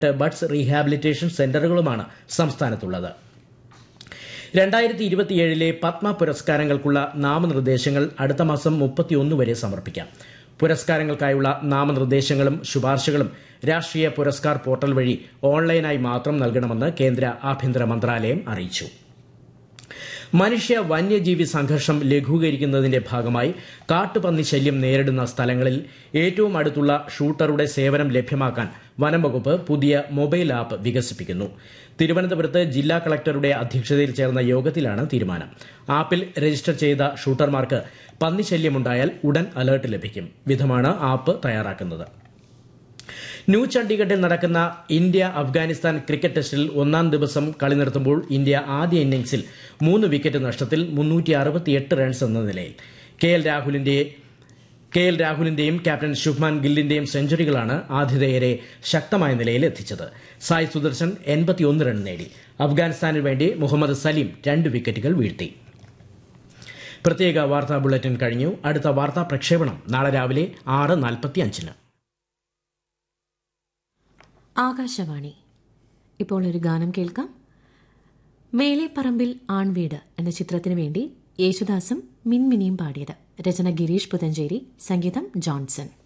buds rehabilitation സെന്ററുകളുമാണ് സംസ്ഥാനത്തുള്ളത് രണ്ടായിരത്തി ഇരുപത്തിയേഴിലെ പത്മ പുരസ്കാരങ്ങൾക്കുള്ള നാമനിർദ്ദേശങ്ങൾ അടുത്ത മാസം മുപ്പത്തിയൊന്ന് വരെ സമർപ്പിക്കാം പുരസ്കാരങ്ങൾക്കായുള്ള നാമനിർദ്ദേശങ്ങളും ശുപാർശകളും രാഷ്ട്രീയ പുരസ്കാർ പോർട്ടൽ വഴി ഓൺലൈനായി മാത്രം നൽകണമെന്ന് കേന്ദ്ര ആഭ്യന്തര മന്ത്രാലയം അറിയിച്ചു മനുഷ്യ വന്യജീവി സംഘർഷം ലഘൂകരിക്കുന്നതിന്റെ ഭാഗമായി കാട്ടുപന്നി ശല്യം നേരിടുന്ന സ്ഥലങ്ങളിൽ ഏറ്റവും അടുത്തുള്ള ഷൂട്ടറുടെ സേവനം ലഭ്യമാക്കാൻ വനംവകുപ്പ് പുതിയ മൊബൈൽ ആപ്പ് വികസിപ്പിക്കുന്നു തിരുവനന്തപുരത്ത് ജില്ലാ കളക്ടറുടെ അധ്യക്ഷതയിൽ ചേർന്ന യോഗത്തിലാണ് തീരുമാനം ആപ്പിൽ രജിസ്റ്റർ ചെയ്ത ഷൂട്ടർമാർക്ക് പന്നിശല്യമുണ്ടായാൽ ഉടൻ അലർട്ട് ലഭിക്കും വിധമാണ് ആപ്പ് തയ്യാറാക്കുന്നത് ന്യൂ ചണ്ഡീഗഡിൽ നടക്കുന്ന ഇന്ത്യ അഫ്ഗാനിസ്ഥാൻ ക്രിക്കറ്റ് ടെസ്റ്റിൽ ഒന്നാം ദിവസം കളി നിർത്തുമ്പോൾ ഇന്ത്യ ആദ്യ ഇന്നിംഗ്സിൽ മൂന്ന് വിക്കറ്റ് നഷ്ടത്തിൽ റൺസ് എന്ന നിലയിൽ കെ എൽ രാഹുലിന്റെ കെ എൽ രാഹുലിന്റെയും ക്യാപ്റ്റൻ ശുഭ്മാൻ ഗില്ലിന്റെയും സെഞ്ചുറികളാണ് ആതിഥേയരെ ശക്തമായ നിലയിൽ എത്തിച്ചത് സായ് സുദർശൻ എൺപത്തിയൊന്ന് റൺ നേടി അഫ്ഗാനിസ്ഥാനിന് വേണ്ടി മുഹമ്മദ് സലീം രണ്ട് വിക്കറ്റുകൾ വീഴ്ത്തി പ്രത്യേക വാർത്താ ബുള്ളറ്റിൻ കഴിഞ്ഞു അടുത്ത വാർത്താ പ്രക്ഷേപണം നാളെ രാവിലെ ആറ് നാൽപ്പത്തി അഞ്ചിന് ആകാശവാണി ഇപ്പോൾ ഒരു ഗാനം കേൾക്കാം മേലെപ്പറമ്പിൽ ആൺവീട് എന്ന ചിത്രത്തിനു വേണ്ടി യേശുദാസും മിൻമിനിയും പാടിയത് രചന ഗിരീഷ് പുതഞ്ചേരി സംഗീതം ജോൺസൺ